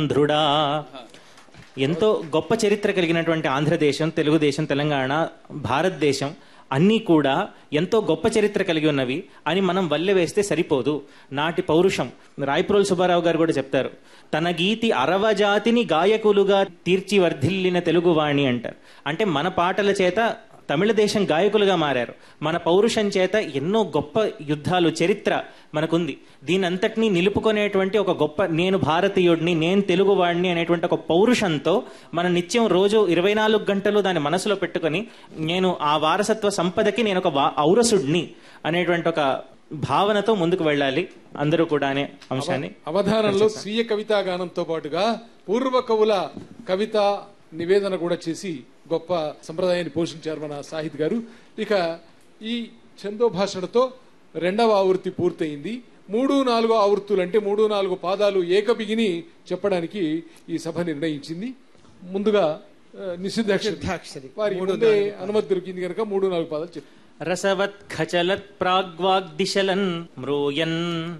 ధ్రుడా ఎంతో గొప్ప చరిత్ర కలిగినటువంటి ఆంధ్రదేశం తెలుగుదేశం తెలంగాణ భారతదేశం అన్నీ కూడా ఎంతో గొప్ప చరిత్ర కలిగి ఉన్నవి అని మనం వల్లె వేస్తే సరిపోదు నాటి పౌరుషం రాయప్రోల్ సుబ్బారావు గారు కూడా చెప్తారు తన గీతి అరవజాతిని గాయకులుగా తీర్చి వర్ధిల్లిన తెలుగువాణి అంటారు అంటే మన పాటల చేత తమిళ దేశం గాయకులుగా మారారు మన పౌరుషం చేత ఎన్నో గొప్ప యుద్ధాలు చరిత్ర మనకుంది దీని అంతటినీ నిలుపుకునేటువంటి ఒక గొప్ప నేను భారతీయుడిని నేను తెలుగువాడిని అనేటువంటి ఒక పౌరుషంతో మన నిత్యం రోజు ఇరవై నాలుగు గంటలు దాన్ని మనసులో పెట్టుకొని నేను ఆ వారసత్వ సంపదకి నేను ఒక వా- ఔరసుడిని అనేటువంటి ఒక భావనతో ముందుకు వెళ్ళాలి అందరూ కూడా అనే అంశాన్ని అవధానంలో స్వీయ కవితా గానంతో పాటుగా పూర్వ కవుల కవిత నివేదన కూడా చేసి గొప్ప సంప్రదాయాన్ని పోషించారు మన సాహిత్ గారు ఇక ఈ చందో భాషణతో రెండవ ఆవృత్తి పూర్తయింది మూడు నాలుగు ఆవృత్తులు అంటే మూడు నాలుగు పాదాలు ఏకబిగిని చెప్పడానికి ఈ సభ నిర్ణయించింది ముందుగా ఆ, నిషిద్ధాక్షరి నిషిద్ధాక్షరి. వారికి మూడు ముందే నాలుగు అనుమతి దొరికింది కనుక మూడు నాలుగు పాదాలు చెప్పు రసవత్ ఖచలత్ ప్రాగ్వాగ్దిశలన్ మ్రోయన్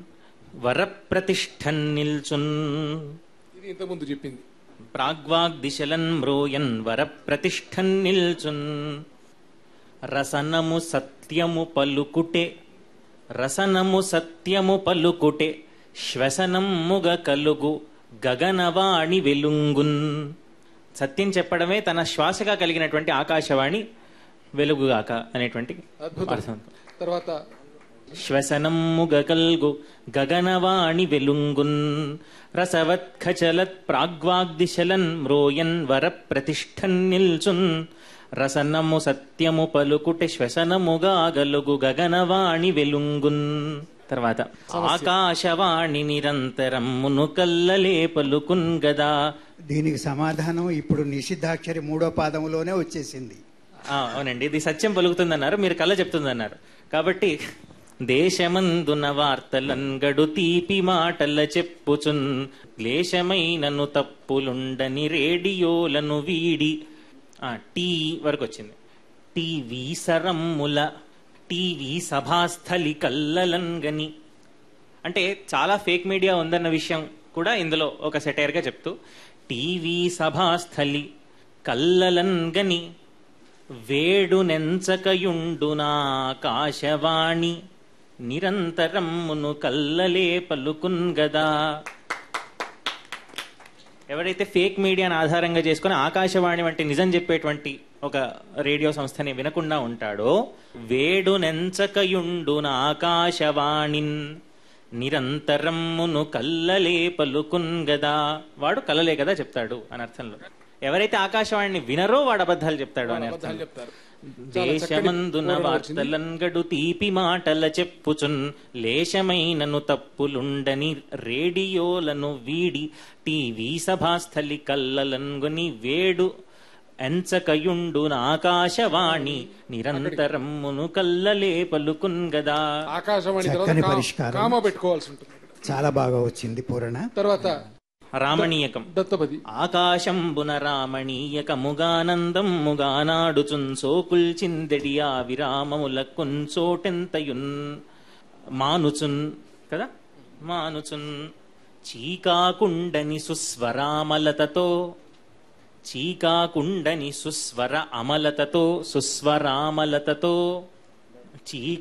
వరప్రతిష్ఠన్ నిల్చున్ ఇది ఇంతకుముందు చెప్పింది ప్రాగ్వాగ్దిశలన్ మ్రోయన్ వరప్రతిష్ఠన్ నిల్చున్ రసనము సత్యము పలుకుటే రసనము సత్యము పలుకుటే శ్వసనమ్ముగ కలుగు గగనవాణి వెలుంగున్ సత్యం చెప్పడమే తన శ్వాసగా కలిగినటువంటి ఆకాశవాణి వెలుగుగాక అనేటువంటి అద్భుతం అర్థం తర్వాత శ్వసనమ్ముగ కల్గు గగనవాణి వెలుంగున్ రసవత్ఖచలత్ ప్రాగ్వాగ్దిశలన్ మ్రోయన్ వర ప్రతిష్ఠన్ నిల్చున్ రసనము సత్యము పలుకుటె శ్వసనముగా గలుగు గగనవాణి వెలుంగున్ తర్వాత ఆకాశవాణి నిరంతరమ్మును కల్లలే పలుకున్ గదా దీనికి సమాధానం ఇప్పుడు నిషిద్ధాక్షరి మూడో పాదంలోనే వచ్చేసింది ఆ, అవునండి ఇది సత్యం పలుకుతుందన్నారు మీరు కళ్ళ చెప్తుందన్నారు కాబట్టి దేశమందున వార్తలన్ గడు తీపి మాటల చెప్పుచున్ క్లేశమైనను తప్పులుండని రేడియోలను వీడి ఆ, టీ వరకు వచ్చింది టీవీ సరమ్ముల టీవీ సభాస్థలి కల్లలంగని అంటే చాలా ఫేక్ మీడియా ఉందన్న విషయం కూడా ఇందులో ఒక సెటైర్ గా చెప్తూ టీవీ సభాస్థలి కల్లలన్గని వేడునెంచకయుండునాకాశవాణి నిరంతరమ్మును కల్లలే పలుకున్ గదా ఎవరైతే ఫేక్ మీడియాను ఆధారంగా చేసుకుని ఆకాశవాణి వంటి నిజం చెప్పేటువంటి ఒక రేడియో సంస్థని వినకుండా ఉంటాడో వేడునెంచకయుండున ఆకాశవాణిన్ నిరంతరమ్మును కల్లలే పలుకున్ గదా వాడు కలలే కదా చెప్తాడు అని అర్థంలో ఎవరైతే ఆకాశవాణిని వినరో వాడు అబద్ధాలు చెప్తాడు అని అర్థం అబద్ధాలు చెప్తారు చాలా చక్కటి దేశమందున వివరణ వచ్చింది. వార్తలంగడు తీపి మాటల చెప్పుచున్ లేశమైనను తప్పులుండని రేడియోలను వీడి టీవీ సభాస్థలి కల్లలంగుని వేడు ఎంచకయుండున ఆకాశవాణి నిరంతరమ్మును కల్లలే పలుకున్ గదా ఆకాశవాణి తర్వాత చక్కని కా- పరిష్కారం. కామా పెట్టుకోవాల్సి ఉంటుంది చాలా బాగా వచ్చింది పూరణ తర్వాత రామణీయకం దత్తపది ఆకాశంబున రామణీయకముగానందం ముగానాడుచున్ సోకుల్చిందెడి ఆ విరామముల కొంచోటెంతయున్ మానుచున్ కదా మానుచున్ చీకాకుండని సుస్వరామలతతో చీకాకుండని సుస్వర అమలతతో సుస్వరామలతతో చీ